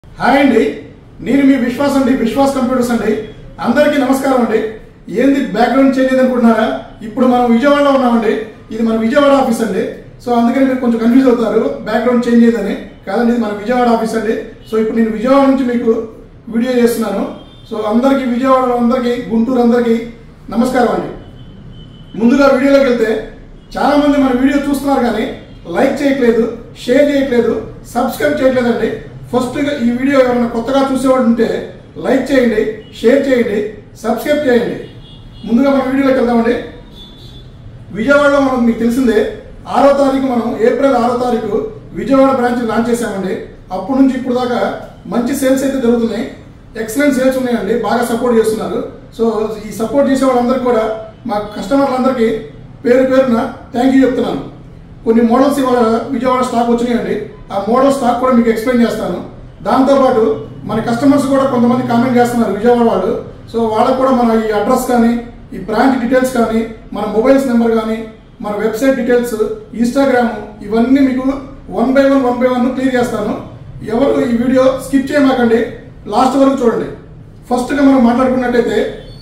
hi అండి నేను మీ విశ్వాస్ అండి విశ్వాస్ కంప్యూటర్స్ అండి అందరికీ నమస్కారం అండి ఏంది బ్యాక్గ్రౌండ్ చేంజ్ అయింది అనుకుంటున్నారా ఇప్పుడు మనం విజయవాడలో ఉన్నామండి ఇది మన విజయవాడ ఆఫీస్ అండి సో అందుకని మీరు కొంచెం కన్ఫ్యూజ్ అవుతారు బ్యాక్గ్రౌండ్ చేంజ్ అయిందని కాదండి ఇది మన విజయవాడ ఆఫీస్ అండి సో ఇప్పుడు నేను విజయవాడ నుంచి మీకు వీడియో చేస్తున్నాను సో అందరికీ విజయవాడలో అందరికీ గుంటూరు అందరికీ నమస్కారం అండి ముందుగా వీడియోలోకి వెళ్తే చాలా మంది మన వీడియో చూస్తున్నారు కానీ లైక్ చేయట్లేదు షేర్ చేయట్లేదు సబ్స్క్రైబ్ చేయట్లేదండి ఫస్ట్ ఈ వీడియో ఎవరైనా కొత్తగా చూసేవాడు ఉంటే లైక్ చేయండి షేర్ చేయండి సబ్స్క్రైబ్ చేయండి ముందుగా మన వీడియోలోకి వెళ్దామండి విజయవాడలో మనం మీకు తెలిసిందే ఆరో తారీఖు మనం ఏప్రిల్ ఆరో తారీఖు విజయవాడ బ్రాంచ్ లాంచ్ చేశామండి అప్పటి నుంచి ఇప్పుడు దాకా మంచి సేల్స్ అయితే జరుగుతున్నాయి ఎక్సలెంట్ సేల్స్ ఉన్నాయండి బాగా సపోర్ట్ చేస్తున్నారు సో ఈ సపోర్ట్ చేసే వాళ్ళందరికీ కూడా మా కస్టమర్లందరికీ పేరు పేరున థ్యాంక్ యూ చెప్తున్నాను కొన్ని మోడల్స్ ఇవాళ విజయవాడ స్టాక్ వచ్చినాయండి ఆ మోడల్ స్టాక్ కూడా మీకు ఎక్స్ప్లెయిన్ చేస్తాను దాంతోపాటు మన కస్టమర్స్ కూడా కొంతమంది కామెంట్ చేస్తున్నారు విజయవాడ వాళ్ళు సో వాళ్ళకు కూడా మన ఈ అడ్రస్ కానీ ఈ బ్రాంచ్ డీటెయిల్స్ కానీ మన మొబైల్స్ నెంబర్ కానీ మన వెబ్సైట్ డీటెయిల్స్ ఇన్స్టాగ్రామ్ ఇవన్నీ మీకు one by one one by one clear చేస్తాను ఎవరు ఈ వీడియో స్కిప్ చేయమాకండి లాస్ట్ వరకు చూడండి ఫస్ట్గా మనం మాట్లాడుకున్నట్టయితే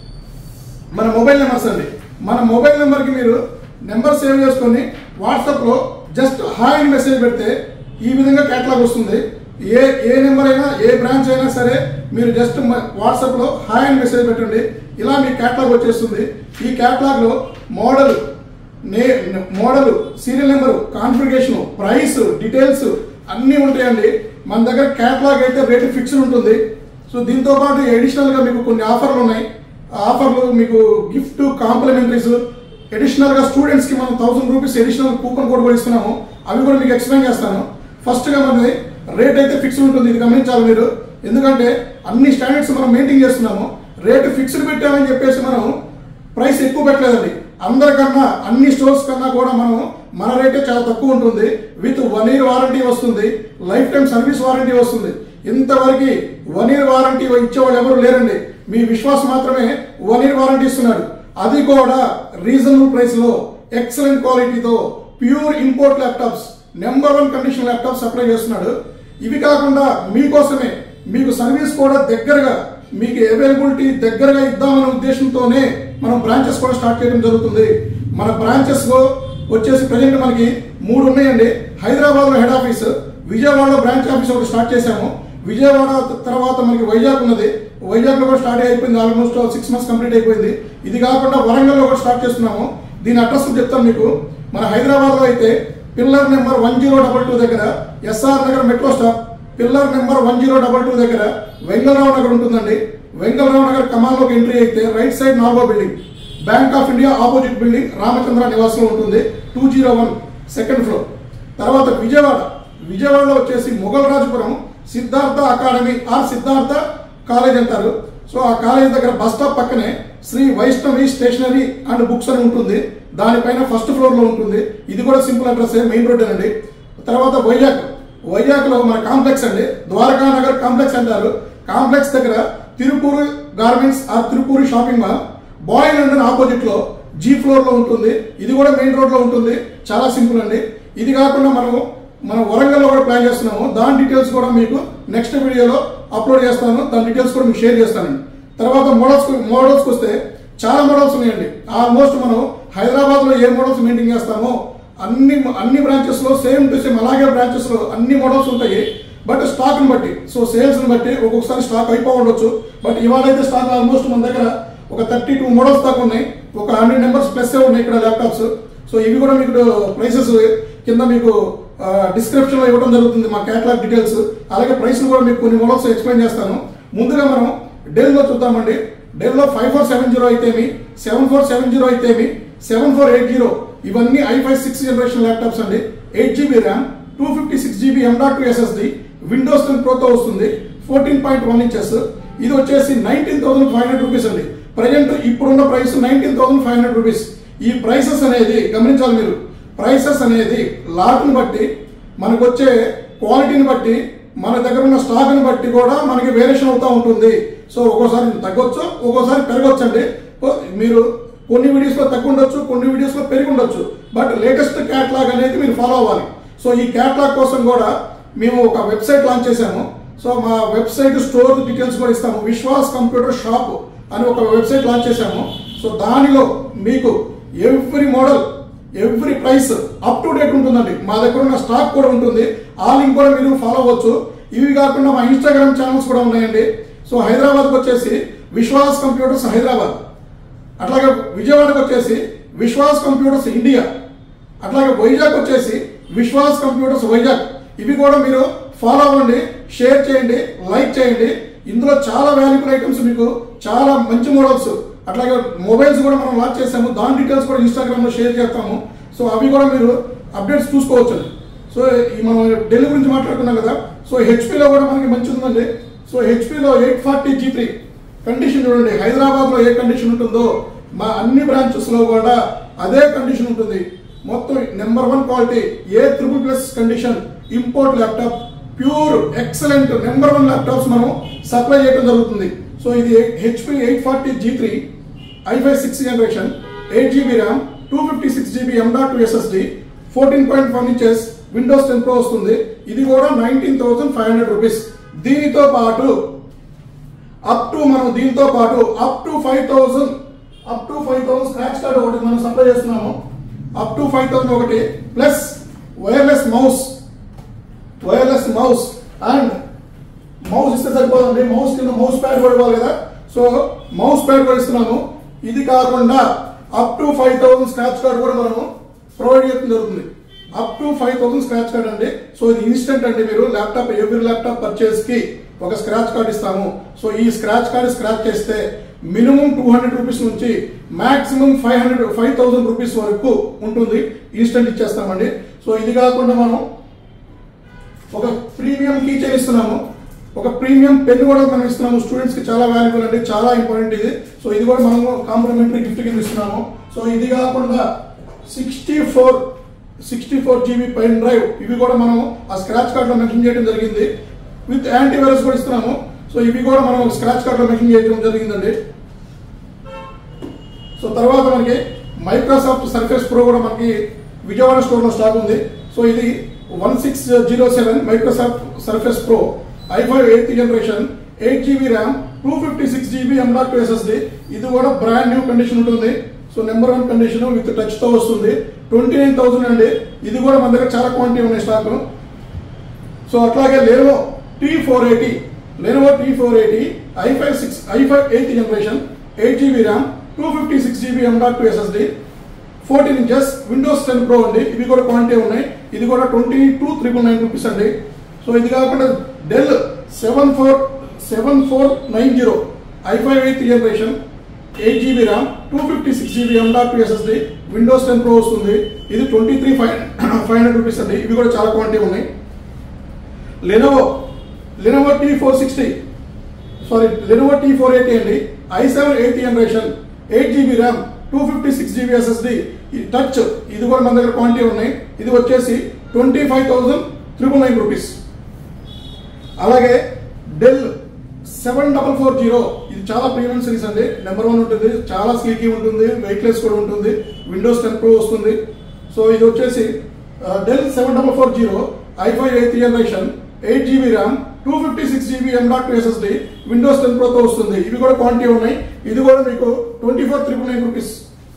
మన మొబైల్ నెంబర్స్ అండి మన మొబైల్ నెంబర్కి మీరు నెంబర్ సేవ్ చేసుకొని వాట్సాప్లో జస్ట్ హాయ్ అని మెసేజ్ పెడితే ఈ విధంగా క్యాటలాగ్ వస్తుంది ఏ ఏ నెంబర్ అయినా ఏ బ్రాంచ్ అయినా సరే మీరు జస్ట్ వాట్సాప్లో హాయ్ అని మెసేజ్ పెట్టండి ఇలా మీ క్యాటలాగ్ వచ్చేస్తుంది ఈ క్యాటలాగ్లో మోడల్ నే model serial number configuration price details అన్నీ ఉంటాయండి మన దగ్గర క్యాటలాగ్ అయితే రేటు ఫిక్స్డ్ ఉంటుంది సో దీంతో పాటు అడిషనల్ గా మీకు కొన్ని ఆఫర్లు ఉన్నాయి ఆ ఆఫర్లు మీకు గిఫ్ట్ కాంప్లిమెంటరీస్ అడిషనల్ గా స్టూడెంట్స్ కి మనం thousand rupees additional coupon code కూడా ఇస్తున్నాము అవి కూడా మీకు ఎక్స్ప్లెయిన్ చేస్తాను ఫస్ట్ గా మనది రేట్ అయితే ఫిక్స్డ్ ఉంటుంది ఇది గమనించాలి మీరు ఎందుకంటే అన్ని స్టాండర్డ్స్ మనం మెయింటైన్ చేస్తున్నాము రేటు ఫిక్స్డ్ పెట్టామని చెప్పేసి మనం ప్రైస్ ఎక్కువ పెట్టలేదండి అందరికన్నా అన్ని స్టోర్స్ కన్నా కూడా మనం మన రేటే చాలా తక్కువ ఉంటుంది విత్ వన్ ఇయర్ వారంటీ వస్తుంది లైఫ్ టైం సర్వీస్ వారంటీ వస్తుంది ఇంతవరకు వన్ ఇయర్ వారంటీ ఇచ్చేవాళ్ళు ఎవరు లేరండి మీ విశ్వాస్ మాత్రమే వన్ ఇయర్ వారంటీ ఇస్తున్నాడు అది కూడా రీజనబుల్ ప్రైస్ లో ఎక్సలెంట్ క్వాలిటీతో pure import laptops number one condition laptop supply చేస్తున్నాడు ఇవి కాకుండా మీకోసమే మీకు సర్వీస్ కూడా దగ్గరగా మీకు అవైలబిలిటీ దగ్గరగా ఇద్దామనే ఉద్దేశంతోనే మనం బ్రాంచెస్ కూడా స్టార్ట్ చేయడం జరుగుతుంది మన బ్రాంచెస్ లో వచ్చేసి ప్రజెంట్ మనకి మూడు ఉన్నాయండి హైదరాబాద్ లో హెడ్ ఆఫీస్ విజయవాడలో బ్రాంచ్ ఆఫీస్ ఒకటి స్టార్ట్ చేశాము విజయవాడ తర్వాత మనకి వైజాగ్ ఉన్నది వైజాగ్ లో కూడా స్టార్ట్ అయిపోయింది ఆల్మోస్ట్ సిక్స్ మంత్స్ కంప్లీట్ అయిపోయింది ఇది కాకుండా వరంగల్ లో కూడా స్టార్ట్ చేస్తున్నాము దీని అడ్రస్ చెప్తాను మీకు మన హైదరాబాద్ లో అయితే pillar number one zero double two దగ్గర SR Nagar metro stop pillar number one zero double two దగ్గర వెంగళరావు నగర్ ఉంటుందండి వెంగళరావు నగర్ కమాల్లోకి ఎంట్రీ అయితే రైట్ సైడ్ నాలుగో building bank of India opposite building Ramachandra నివాసంలో ఉంటుంది two zero one second floor తర్వాత విజయవాడ విజయవాడలో వచ్చేసి Mogal Rajapuram Siddhartha academy or Siddhartha college అంటారు సో ఆ కాలేజ్ దగ్గర బస్ స్టాప్ పక్కనే Sri Vaishnavi stationery and books అని ఉంటుంది దానిపైన ఫస్ట్ ఫ్లోర్ లో ఉంటుంది ఇది కూడా సింపుల్ అడ్రస్ మెయిన్ రోడ్ అండి తర్వాత వైజాగ్ వైజాగ్ లో మన కాంప్లెక్స్ అండి ద్వారకా నగర్ కాంప్లెక్స్ అంటారు కాంప్లెక్స్ దగ్గర తిరుపూరు గార్మెంట్స్ ఆ తిరుపూరి shopping mall boy London opposite లో జీ ఫ్లోర్ లో ఉంటుంది ఇది కూడా మెయిన్ రోడ్ లో ఉంటుంది చాలా సింపుల్ అండి ఇది కాకుండా మనం మనం వరంగల్ లో కూడా ప్లాన్ చేస్తున్నాము దాని డీటెయిల్స్ కూడా మీకు నెక్స్ట్ వీడియోలో అప్లోడ్ చేస్తాను దాని డీటెయిల్స్ కూడా మీకు షేర్ చేస్తానండి తర్వాత మోడల్స్ మోడల్స్ వస్తే చాలా మోడల్స్ ఉన్నాయండి ఆల్మోస్ట్ మనం హైదరాబాద్ లో ఏ మోడల్స్ మెయింటైన్ చేస్తామో అన్ని అన్ని బ్రాంచెస్ లో సేమ్ టు సేమ్ అలాగే బ్రాంచెస్ లో అన్ని మోడల్స్ ఉంటాయి బట్ స్టాక్ ని బట్టి సో సేల్స్ ని బట్టి ఒక్కొక్కసారి స్టాక్ అయిపో ఉండొచ్చు బట్ ఇవాళ అయితే స్టాక్ ఆల్మోస్ట్ మన దగ్గర ఒక థర్టీ టూ మోడల్స్ దాకా ఉన్నాయి ఒక హండ్రెడ్ నెంబర్స్ ప్లస్ ఉన్నాయి ఇక్కడ ల్యాప్టాప్స్ సో ఇవి కూడా మీకు ప్రైసెస్ కింద మీకు డిస్క్రిప్షన్ లో ఇవ్వడం జరుగుతుంది మా కేటలాగ్ డీటెయిల్స్ అలాగే ప్రైస్ కూడా మీకు కొన్ని మోడల్స్ ఎక్స్ప్లెయిన్ చేస్తాను ముందుగా మనం డెల్ లో చూద్దామండి డెల్ లో ఫైవ్ ఫోర్ సెవెన్ జీరో అయితేమి సెవెన్ ఫోర్ సెవెన్ జీరో అయితేమి సెవెన్ ఫోర్ ఎయిట్ జీరో ఇవన్నీ i five six generation laptops అండి eight GB RAM two fifty six GB M dot two SSD Windows ten ప్రోతో వస్తుంది fourteen point one inches ఇది వచ్చేసి nineteen thousand five hundred rupees అండి present ఇప్పుడున్న price nineteen thousand five hundred rupees ఈ prices అనేది గమనించాలి మీరు ప్రైసెస్ అనేది లాట్ని బట్టి మనకు వచ్చే క్వాలిటీని బట్టి మన దగ్గర ఉన్న స్టాక్ని బట్టి కూడా మనకి వేరియేషన్ అవుతూ ఉంటుంది సో ఒక్కోసారి తగ్గొచ్చు ఒక్కోసారి పెరగొచ్చు అండి మీరు కొన్ని వీడియోస్లో తక్కువ ఉండొచ్చు కొన్ని వీడియోస్లో పెరిగి ఉండొచ్చు బట్ లేటెస్ట్ క్యాట్లాగ్ అనేది మీరు ఫాలో అవ్వాలి సో ఈ క్యాట్లాగ్ కోసం కూడా మేము ఒక వెబ్సైట్ లాంచ్ చేశాము సో మా వెబ్సైట్ స్టోర్ డీటెయిల్స్ కూడా ఇస్తాము విశ్వాస్ కంప్యూటర్ షాప్ అని ఒక వెబ్సైట్ లాంచ్ చేశాము సో దానిలో మీకు every model every price up to date ఉంటుందండి మా దగ్గర ఉన్న స్టాక్ కూడా ఉంటుంది ఆ లింక్ కూడా మీరు ఫాలో అవ్వచ్చు ఇవి కాకుండా మా ఇన్స్టాగ్రామ్ ఛానల్స్ కూడా ఉన్నాయండి సో హైదరాబాద్కి వచ్చేసి విశ్వాస్ కంప్యూటర్స్ హైదరాబాద్ అట్లాగే విజయవాడకు వచ్చేసి విశ్వాస్ కంప్యూటర్స్ ఇండియా అట్లాగే వైజాగ్ వచ్చేసి విశ్వాస్ కంప్యూటర్స్ వైజాగ్ ఇవి కూడా మీరు ఫాలో అవ్వండి షేర్ చేయండి లైక్ చేయండి ఇందులో చాలా వాల్యుబుల్ ఐటమ్స్ మీకు చాలా మంచి మోడల్స్ అట్లాగే మొబైల్స్ కూడా మనం లాంచ్ చేసాము దాని డీటెయిల్స్ కూడా ఇన్స్టాగ్రామ్ లో షేర్ చేస్తాము సో అవి కూడా మీరు అప్డేట్స్ చూసుకోవచ్చు సో ఈ మనం డెల్ గురించి మాట్లాడుకున్నాం కదా సో హెచ్పిలో కూడా మనకి మంచి ఉందండి సో హెచ్పిలో eight forty G three condition చూడండి హైదరాబాద్ లో ఏ కండిషన్ ఉంటుందో మా అన్ని బ్రాంచెస్ లో కూడా అదే కండిషన్ ఉంటుంది మొత్తం number one quality A triple plus condition import laptop pure excellent number one laptops మనం సప్లై చేయడం జరుగుతుంది సో ఇది HP eight forty G three i five six generation eight GB RAM two fifty six GB M dot two SSD fourteen point five inches Windows ten pro వస్తుంది ఇది కూడా nineteen thousand five hundred rupees దీనితో పాటు up to మనం దీంతో పాటు up to five thousand up to five thousand scratch card ఒకటి మనం సప్లై చేస్తున్నాము అప్ టు ఫైవ్ థౌసండ్ ఒకటి plus wireless mouse wireless mouse and mouse ఇస్తే సరిపోదండి మౌస్ కింద మౌస్ ప్యాడ్ కూడా ఇవ్వాలి కదా సో మౌస్ ప్యాడ్ కూడా ఇస్తున్నాము ఇది కాకుండా up to five thousand scratch card కూడా మనము ప్రొవైడ్ చేయడం జరుగుతుంది up to five thousand scratch card అండి సో ఇది ఇన్స్టెంట్ అండి మీరు ల్యాప్టాప్ ఎవ్రీ ల్యాప్టాప్ పర్చేస్ కి ఒక స్క్రాచ్ కార్డ్ ఇస్తాము సో ఈ స్క్రాచ్ కార్డ్ స్క్రాచ్ చేస్తే మినిమం టూ హండ్రెడ్ రూపీస్ నుంచి maximum five hundred five thousand rupees వరకు ఉంటుంది ఇన్స్టెంట్ ఇచ్చేస్తామండి సో ఇది కాకుండా మనం ఒక ప్రీమియం కీ చైన్ ఇస్తున్నాము ఒక ప్రీమియం పెన్ కూడా మనం ఇస్తున్నాము స్టూడెంట్స్ కి చాలా వాల్యుబుల్ అండి చాలా ఇంపార్టెంట్ ఇది సో ఇది కూడా మనము కాంప్లిమెంటరీ గిఫ్ట్ కింద ఇస్తున్నాము సో ఇది కాకుండా sixty four sixty four GB pen drive ఇవి కూడా మనం ఆ స్క్రాచ్ కార్డ్ లో మెన్షన్ చేయడం జరిగింది విత్ యాంటీవైరస్ కూడా ఇస్తున్నాము సో ఇవి కూడా మనం స్క్రాచ్ కార్డ్ లో మెన్షన్ చేయడం జరిగిందండి సో తర్వాత మనకి మైక్రోసాఫ్ట్ సర్ఫేస్ ప్రో కూడా మనకి విజయవాడ స్టోర్ లో స్టాక్ ఉంది సో ఇది one six zero seven Microsoft Surface Pro i five eighth generation eight GB RAM two fifty six GB M dot SSD ఇది కూడా బ్రాండ్ న్యూ కండిషన్ ఉంటుంది so number one condition with touch తో వస్తుంది twenty nine thousand అండి ఇది కూడా మన దగ్గర చాలా క్వాంటిటీ ఉన్నాయి స్టాక్ సో అట్లాగే Lenovo T four eighty Lenovo T four eighty i five six i five eighth generation eight GB RAM two fifty six GB M dot two SSD fourteen inches Windows ten pro అండి ఇవి కూడా quantity ఉన్నాయి ఇది కూడా twenty two triple nine rupees అండి so ఇది కాకుండా Dell seven four seven four nine zero i five eighth generation eight GB RAM two fifty six GB M dot two SSD Windows ten pro వస్తుంది ఇది twenty three five five hundred rupees అండి ఇవి కూడా చాలా quantity ఉన్నాయి Lenovo Lenovo T four sixty sorry Lenovo T four eighty అండి i seven eighth generation eight GB RAM two fifty six GB SSD ఈ touch ఇది కూడా మన దగ్గర క్వాంటిటీ ఉన్నాయి ఇది వచ్చేసి twenty five thousand triple nine rupees అలాగే Dell seven double four zero ఇది చాలా ప్రీమియం సిరీస్ అండి నెంబర్ వన్ ఉంటుంది చాలా స్లీకీ ఉంటుంది వెయిట్లెస్ కూడా ఉంటుంది విండోస్ టెన్ ప్రో వస్తుంది సో ఇది వచ్చేసి Dell seven double four zero i five eighth generation eight GB RAM two fifty six GB M dot two SSD Windows ten ప్రోతో వస్తుంది ఇవి కూడా క్వాంటిటీ ఉన్నాయి ఇది కూడా మీకు twenty four triple nine rupees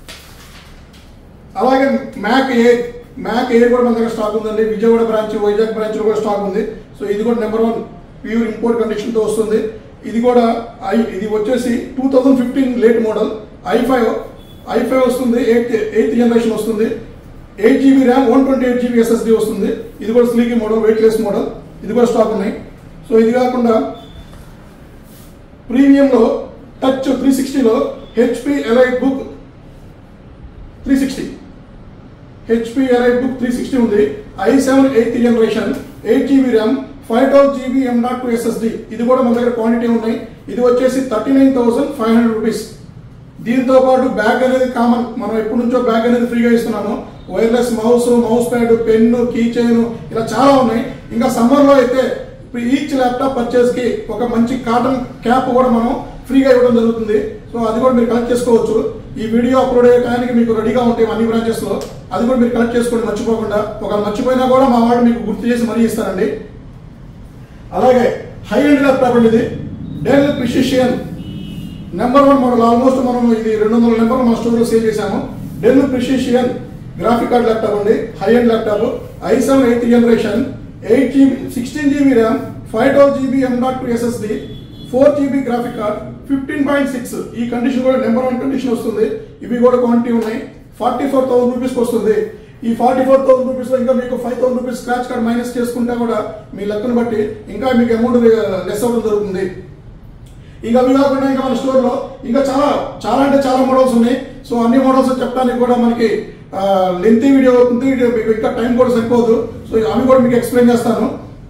అలాగే మ్యాక్ ఎయిర్ మ్యాక్ ఎయిర్ కూడా మన దగ్గర స్టాక్ ఉందండి విజయవాడ బ్రాంచ్ వైజాగ్ బ్రాంచ్ లో కూడా స్టాక్ ఉంది సో ఇది కూడా number one pure import condition తో వస్తుంది ఇది కూడా ఐ ఇది వచ్చేసి two thousand fifteen late model i five i five వస్తుంది ఎయిత్ ఎయిత్ జనరేషన్ వస్తుంది eight GB RAM one twenty eight GB SSD వస్తుంది ఇది కూడా స్లీకీ మోడల్ వెయిట్లెస్ మోడల్ ఇది కూడా స్టాక్ ఉన్నాయి సో ఇది కాకుండా ప్రీమియంలో టచ్ త్రీ సిక్స్టీలో HP EliteBook three sixty HP EliteBook three sixty ఉంది i seven eighth generation eight GB RAM five twelve GB M dot two SSD ఇది కూడా మన దగ్గర క్వాంటిటీ ఉన్నాయి ఇది వచ్చేసి thirty nine thousand five hundred rupees దీంతో పాటు బ్యాగ్ అనేది కామన్ మనం ఎప్పటి నుంచో బ్యాగ్ అనేది ఫ్రీగా ఇస్తున్నాము wireless mouse mouse pad pen key chain ఇలా చాలా ఉన్నాయి ఇంకా సమ్మర్ లో అయితే ఇప్పుడు ఈచ్ ల్యాప్టాప్ పర్చేస్ కి ఒక మంచి కాటన్ క్యాప్ కూడా మనం ఫ్రీగా ఇవ్వడం జరుగుతుంది సో అది కూడా మీరు కలెక్ట్ చేసుకోవచ్చు ఈ వీడియో అప్లోడ్ అయ్యే టైంకి మీకు రెడీగా ఉంటాయి అన్ని బ్రాంచెస్ లో అది కూడా మీరు కలెక్ట్ చేసుకోండి మర్చిపోకుండా ఒక మర్చిపోయినా కూడా మా వాళ్ళు మీకు గుర్తు చేసి మరీ ఇస్తారండి అలాగే హై ఎండ్ ల్యాప్టాప్ అండి ఇది Dell Precision number one model almost మనం ఇది రెండు వందల నెంబర్ మన స్టోర్లో సేల్ చేశాము Dell Precision graphic card laptop అండి high end laptop i seven eighth generation eight GB sixteen GB RAM five twelve GB M dot two SSD four GB graphic card fifteen point six ఈ condition కూడా number one condition వస్తుంది ఇవి కూడా quantity ఉన్నాయి forty four thousand రూపీస్కి వస్తుంది ఈ forty four thousand rupees లో ఇంకా మీకు five thousand rupees scratch card minus చేసుకుంటే కూడా మీ లెక్కను బట్టి ఇంకా మీకు అమౌంట్ లెస్ అవ్వడం జరుగుతుంది ఇంకా అవి కాకుండా ఇంకా మన స్టోర్ లో ఇంకా చాలా చాలా అంటే చాలా మోడల్స్ ఉన్నాయి సో అన్ని మోడల్స్ చెప్పడానికి కూడా మనకి లెంతీ వీడియో అవుతుంది వీడియో మీకు ఇంకా టైం కూడా సరిపోదు సో అవి కూడా మీకు ఎక్స్ప్లెయిన్ చేస్తాను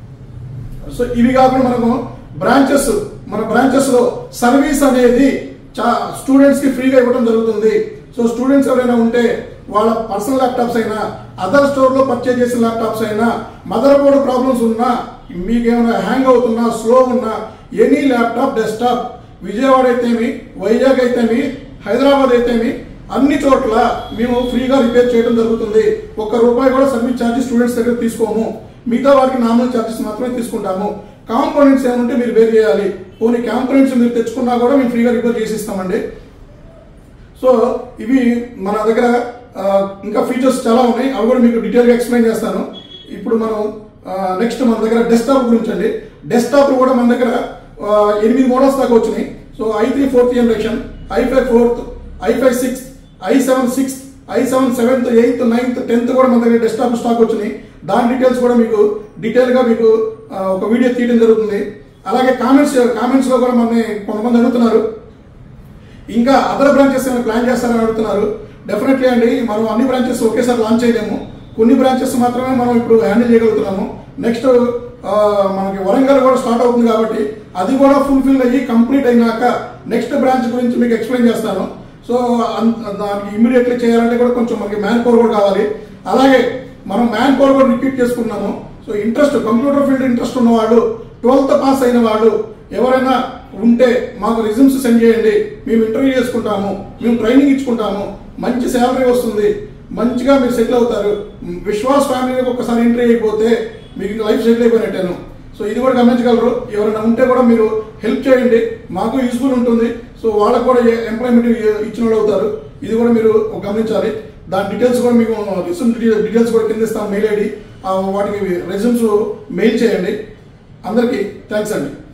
సో ఇవి కాకుండా మనము బ్రాంచెస్ మన బ్రాంచెస్ లో సర్వీస్ అనేది స్టూడెంట్స్ కి ఫ్రీగా ఇవ్వడం జరుగుతుంది సో స్టూడెంట్స్ ఎవరైనా ఉంటే వాళ్ళ పర్సనల్ ల్యాప్టాప్స్ అయినా అదర్ స్టోర్ లో పర్చేజ్ చేసిన ల్యాప్టాప్స్ అయినా మదర్ బోర్డ్ ప్రాబ్లమ్స్ ఉన్నా మీకు ఏమైనా హ్యాంగ్ అవుతున్నా స్లో ఉన్నా ఎనీ ల్యాప్టాప్ డెస్క్టాప్ విజయవాడ అయితేమి వైజాగ్ అయితేమి హైదరాబాద్ అయితేమి అన్ని చోట్ల మేము ఫ్రీగా రిపేర్ చేయడం జరుగుతుంది ఒక్క రూపాయి కూడా సర్వీస్ ఛార్జెస్ స్టూడెంట్స్ దగ్గర తీసుకోము మిగతా వారికి నామినల్ ఛార్జెస్ మాత్రమే తీసుకుంటాము కాంపోనెంట్స్ ఏమంటే మీరు వేరు చేయాలి పోనీ కాంపోనెంట్స్ మీరు తెచ్చుకున్నా కూడా మేము ఫ్రీగా రిపేర్ చేసి ఇస్తామండి సో ఇవి మన దగ్గర ఆ, ఇంకా ఫీచర్స్ చాలా ఉన్నాయి అవి కూడా మీకు డీటెయిల్గా ఎక్స్ప్లెయిన్ చేస్తాను ఇప్పుడు మనం నెక్స్ట్ మన దగ్గర డెస్క్టాప్ గురించి అండి డెస్క్టాప్ కూడా మన దగ్గర ఆ, ఎనిమిది మోడల్స్ దాకా వచ్చినాయి so i three fourth generation i five fourth i five sixth i seven sixth i seven seventh eighth ninth tenth కూడా మన దగ్గర డెస్క్టాప్ స్టాక్ వచ్చినాయి దాని డీటెయిల్స్ కూడా మీకు డీటెయిల్గా మీకు ఆ, ఒక వీడియో తీయడం జరుగుతుంది అలాగే కామెంట్స్ కామెంట్స్ లో కూడా మన కొంతమంది అడుగుతున్నారు ఇంకా అదర్ బ్రాంచెస్ ఏమైనా ప్లాన్ చేస్తారని అడుగుతున్నారు డెఫినెట్లీ అండి మనం అన్ని బ్రాంచెస్ ఒకేసారి లాంచ్ చేయలేము కొన్ని బ్రాంచెస్ మాత్రమే మనం ఇప్పుడు హ్యాండిల్ చేయగలుగుతున్నాము నెక్స్ట్ మనకి వరంగల్ కూడా స్టార్ట్ అవుతుంది కాబట్టి అది కూడా ఫుల్ఫిల్ అయ్యి కంప్లీట్ అయినాక నెక్స్ట్ బ్రాంచ్ గురించి మీకు ఎక్స్ప్లెయిన్ చేస్తాను సో అన్- దానికి ఇమీడియట్లీ చేయాలంటే కూడా కొంచెం మనకి మ్యాన్ పవర్ కూడా కావాలి అలాగే మనం మ్యాన్ పవర్ కూడా రిపీట్ చేసుకున్నాము so interest computer field interest ఉన్నవాళ్ళు ట్వెల్త్ పాస్ అయిన వాళ్ళు ఎవరైనా ఉంటే మాకు రిజ్యూమ్స్ సెండ్ చేయండి మేము ఇంటర్వ్యూ చేసుకుంటాము మేము ట్రైనింగ్ ఇచ్చుకుంటాము మంచి శాలరీ వస్తుంది మంచిగా మీరు సెటిల్ అవుతారు విశ్వాస్ ఫ్యామిలీకి ఒకసారి ఎంట్రీ అయిపోతే మీకు లైఫ్ సెటిల్ అయిపోయినట్టాను సో ఇది కూడా గమనించగలరు ఎవరైనా ఉంటే కూడా మీరు హెల్ప్ చేయండి మాకు యూస్ఫుల్ ఉంటుంది సో వాళ్ళకు కూడా ఎంప్లాయ్మెంట్ ఇచ్చిన వాళ్ళు అవుతారు ఇది కూడా మీరు గమనించాలి దాని డీటెయిల్స్ కూడా మీకు రిజ్యూమ్ డీటెయిల్స్ కూడా కింద ఇస్తాం మెయిల్ ఐడి వాటికి రెజ్యూమ్స్ మెయిల్ చేయండి అందరికీ థ్యాంక్స్ అండి